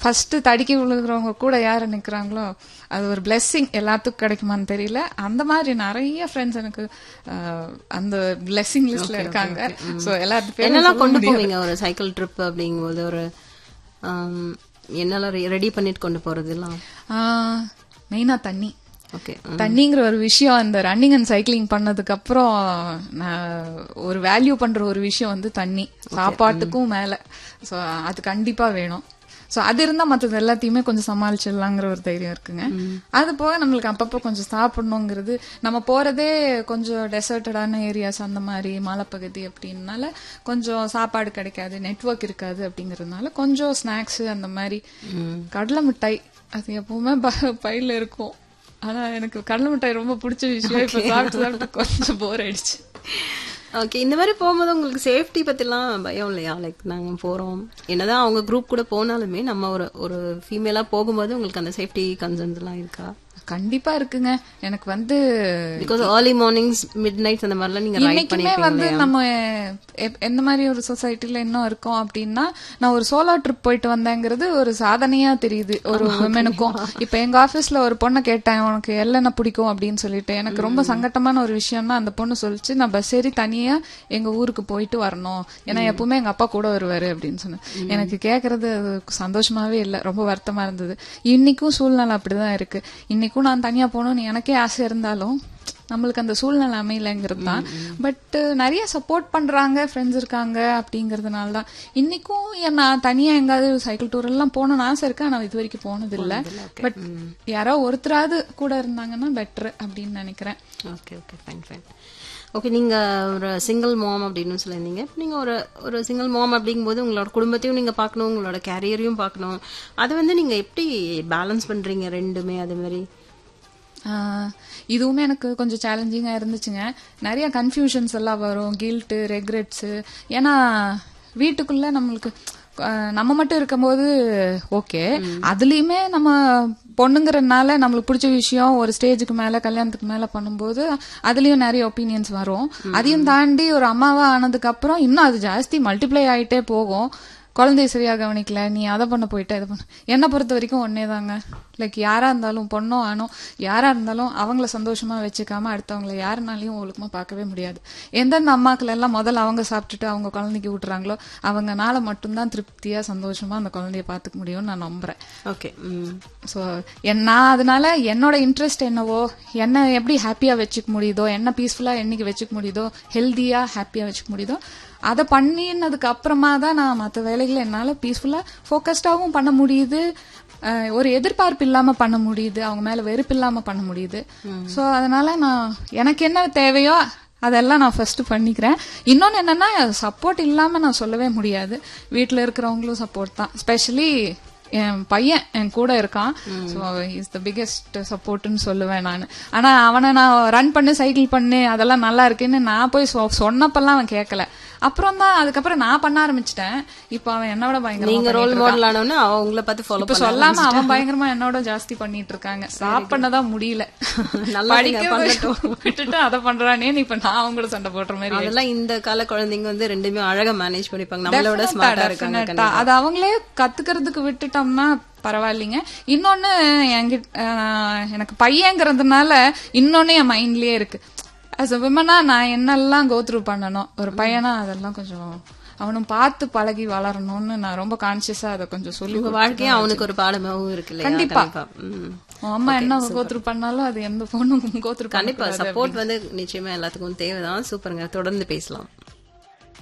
First தடிக்கி விழுகிறவங்க கூட யாரு நிக்கிறாங்களோ அது ஒரு blessing எல்லாத்துக்கும் கிடைக்குமான்னு தெரியல அந்த மாதிரி நிறைய ஃப்ரெண்ட்ஸ் எனக்கு அஹ், அந்த blessing லிஸ்ட்ல இருக்காங்க சோ எல்லாத்து பேரும் என்னெல்லாம் கொண்டு போவீங்க ஒரு சைக்கிள் ட்ரிப் அப்படிங்கும்போது ஒரு ஆம், என்னெல்லாம் ரெடி பண்ணிட்டு கொண்டு போறதெல்லாம் மெயினா தண்ணி ஓகே தண்ணிங்கிற ஒரு விஷயம் இந்த ரன்னிங் அண்ட் சைக்கிளிங் பண்ணதுக்கு அப்புறம் நான் ஒரு வேல்யூ பண்ற ஒரு விஷயம் வந்து தண்ணி சாப்பாட்டுக்கும் மேல சோ அது கண்டிப்பா வேணும் சோ அது இருந்தா மத்தது எல்லாத்தையுமே கொஞ்சம் சமாளிச்சிடலாங்கிற ஒரு தைரியம் இருக்குங்க அது போக நம்மளுக்கு அப்பப்போ கொஞ்சம் சாப்பிடணுங்கிறது நம்ம போறதே கொஞ்சம் டெசர்ட்டடான ஏரியாஸ் அந்த மாதிரி மலைப்பகுதி அப்படின்னால கொஞ்சம் சாப்பாடு கிடைக்காது நெட்வொர்க் இருக்காது அப்படிங்கறதுனால கொஞ்சம் ஸ்நாக்ஸ் அந்த மாதிரி கடலை மிட்டாய் அது எப்பவுமே ப- பையில இருக்கும் ஆனா எனக்கு கடலை மிட்டாய் ரொம்ப பிடிச்ச விஷயம் இப்ப சாப்பிட்டு சாப்பிட்டு கொஞ்சம் போர் ஆயிடுச்சு ஓகே இந்த மாதிரி போகும்போது உங்களுக்கு சேஃப்டி பத்திலாம் பயம் இல்லையா லைக் நாங்க போறோம் என்னதான் அவங்க குரூப் கூட போனாலுமே நம்ம ஒரு ஒரு ஃபீமேலா போகும்போது உங்களுக்கு அந்த சேஃப்டி கன்சர்ன்ஸ் எல்லாம் இருக்கா கண்டிப்பா இருக்குங்க எனக்கு வந்து because early mornings mid nights அந்த மாதிரிலாம் நீங்க ரைட் இன்னைக்குமே வந்து நம்ம எப்- எந்த மாதிரி ஒரு சொசைட்டில இன்னும் இருக்கோம் அப்படின்னா நான் ஒரு சோலோ ட்ரிப் போயிட்டு வந்தேங்கிறது ஒரு சாதனையா தெரியுது ஒரு விமனுக்கும் இப்ப எங்க ஆபீஸ்ல ஒரு பொண்ணை கேட்டேன் உனக்கு எல்லாம் பிடிக்கும் அப்படின்னு சொல்லிட்டு எனக்கு ரொம்ப சங்கட்டமான ஒரு விஷயம்னா அந்த பொண்ணு சொல்லிச்சு நான் பஸ் ஏறி தனியா எங்க ஊருக்கு போயிட்டு வரணும் ஏன்னா எப்பவுமே எங்க அப்பா கூட வருவாரு அப்படின்னு சொன்னேன் எனக்கு கேக்குறது அது சந்தோஷமாவே இல்ல ரொம்ப வருத்தமா இருந்தது இன்னைக்கும் சூழ்நிலை அப்படிதான் இருக்கு இன்னைக்கும் நான் தனியா போகணும்னு எனக்கே ஆசை இருந்தாலும் நம்மளுக்கு அந்த சூழ்நிலை அமையலைங்கிறது தான் பட் நிறைய சப்போர்ட் பண்றாங்க ஃப்ரெண்ட்ஸ் இருக்காங்க அப்படிங்கறதுனால தான் இன்னைக்கும் என் நான் தனியா எங்காவது சைக்கிள் டூர் எல்லாம் போகணும்னு ஆசை இருக்கு ஆனா இது வரைக்கும் போனது இல்ல பட் யாரோ ஒருத்தராவது கூட இருந்தாங்கன்னா பெட்டர் அப்படின்னு நினைக்கிறேன் okay okay fine fine okay நீங்க ஒரு சிங்கிள் மாம் அப்படின்னு சொல்லியிருந்தீங்க இப்ப நீங்க ஒரு ஒரு சிங்கிள் மாம் அப்படிங்கும்போது உங்களோட குடும்பத்தையும் நீங்க பார்க்கணும் உங்களோட கேரியரையும் பார்க்கணும் அது வந்து நீங்க எப்படி பேலன்ஸ் பண்றீங்க ரெண்டுமே அது மாதிரி ஆஹ் இதுவுமே எனக்கு கொஞ்சம் சேலஞ்சிங்கா இருந்துச்சுங்க நிறைய கன்ஃபியூஷன்ஸ் எல்லாம் வரும் கில்ட்டு ரெக்ரெட்ஸ் ஏன்னா வீட்டுக்குள்ள நம்மளுக்கு ஆஹ் நம்ம மட்டும் இருக்கும்போது ஓகே அதுலயுமே நம்ம பொண்ணுங்கிறதுனால நம்மளுக்கு பிடிச்ச விஷயம் ஒரு ஸ்டேஜுக்கு மேல கல்யாணத்துக்கு மேல பண்ணும்போது அதுலயும் நிறைய ஒப்பீனியன்ஸ் வரும் அதையும் தாண்டி ஒரு அம்மாவா ஆனதுக்கு அப்புறம் இன்னும் அது ஜாஸ்தி மல்டிப்ளை ஆயிட்டே போகும் குழந்தைய சரியா கவனிக்கல நீ அதை பண்ண போயிட்ட இதை பண்ண என்னை பொறுத்த வரைக்கும் ஒன்னே தாங்க லைக் யாரா இருந்தாலும் பொண்ணோ ஆணோ யாரா இருந்தாலும் அவங்கள சந்தோஷமா வச்சுக்காம அடுத்தவங்கள யாருனாலையும் ஒழுக்கமா பார்க்கவே முடியாது எந்தெந்த அம்மாக்கள் எல்லாம் முதல்ல அவங்க சாப்பிட்டுட்டு அவங்க குழந்தைக்கு ஊட்டுறாங்களோ அவங்கனால மட்டும்தான் திருப்தியா சந்தோஷமா அந்த குழந்தைய பார்த்துக்க முடியும்னு நான் நம்புறேன் ஓகே ம் ஸோ நான் அதனால என்னோட இன்ட்ரெஸ்ட் என்னவோ என்ன எப்படி ஹாப்பியா வச்சுக்க முடியுதோ என்ன பீஸ்ஃபுல்லா என்னைக்கு வச்சுக்க முடியுதோ ஹெல்தியா ஹாப்பியா வச்சுக்க முடியுதோ அதை பண்ணினதுக்கு அப்புறமா தான் நான் மற்ற வேலைகளை என்னால பீஸ்ஃபுல்லா ஃபோக்கஸ்டாவும் பண்ண முடியுது அஹ் ஒரு எதிர்பார்ப்பு இல்லாம பண்ண முடியுது அவங்க மேல வெறுப்பு இல்லாம பண்ண முடியுது ஸோ அதனால நான் எனக்கு என்ன தேவையோ அதெல்லாம் நான் ஃபர்ஸ்ட் பண்ணிக்கிறேன் இன்னொன்னு என்னன்னா சப்போர்ட் இல்லாம நான் சொல்லவே முடியாது வீட்ல இருக்கிறவங்களும் சப்போர்ட் தான் ஸ்பெஷலி என் பையன் என் கூட இருக்கான் ஸோ இஸ் த பிக்கெஸ்ட் சப்போர்ட்னு சொல்லுவேன் நான் ஆனா அவனை நான் ரன் பண்ணு சைக்கிள் பண்ணு அதெல்லாம் நல்லா இருக்குன்னு நான் போய் சொ- சொன்னப்பெல்லாம் அவன் கேட்கல அப்புறம் தான் அதுக்கப்புறம் நான் பண்ண ஆரம்பிச்சிட்டேன் இப்போ அவன் என்னோட பயங்கரமா நீங்க ரோல் பண்ணிட்டு மாடல் ஆனவொன்னு அவ உங்களை பார்த்து ஃபாலோ இப்ப சொல்லாம அவன் பயங்கரமா என்னோட ஜாஸ்தி பண்ணிட்டு இருக்காங்க சாப்பிடதான் முடியல நல்லா படிக்கிறத விட்டுட்டு அதை பண்றானேன்னு இப்ப நான் அவங்க கூட சண்டை போடுற மாதிரி அதெல்லாம் இந்த கால குழந்தைங்க வந்து ரெண்டுமே அழகா மேனேஜ் பண்ணிப்பாங்க நம்மளோட ஸ்மார்ட்டா இருக்காங்க Definite ஆ. அது அவங்களே கத்துக்கிறதுக்கு விட்டுட்டோம்னா பரவாயில்லைங்க இன்னொன்னு என்கிட்ட ஆஹ், எனக்கு பையங்கிறதுனால இன்னொன்னு என் மைண்ட்லயே இருக்கு அஸ் அ விமனா நான் என்னெல்லாம் கோத்ரூ பண்ணணும் ஒரு பையனா அதெல்லாம் கொஞ்சம் அவனும் பார்த்து பழகி வளரணும்னு நான் ரொம்ப கான்சியஸா அதை கொஞ்சம் சொல்லி உங்க வாழ்க்கையும் அவனுக்கு ஒரு பாடமாவும் இருக்கு இல்லையா கண்டிப்பா. ம். உன் அம்மா என்ன கோத்ரூ பண்ணாலும் அது எந்த பொண்ணும் கோத்ரூ கண்டிப்பா சப்போர்ட் வந்து நிச்சயமா எல்லாத்துக்கும் தேவைதான் சூப்பருங்க தொடர்ந்து பேசலாம்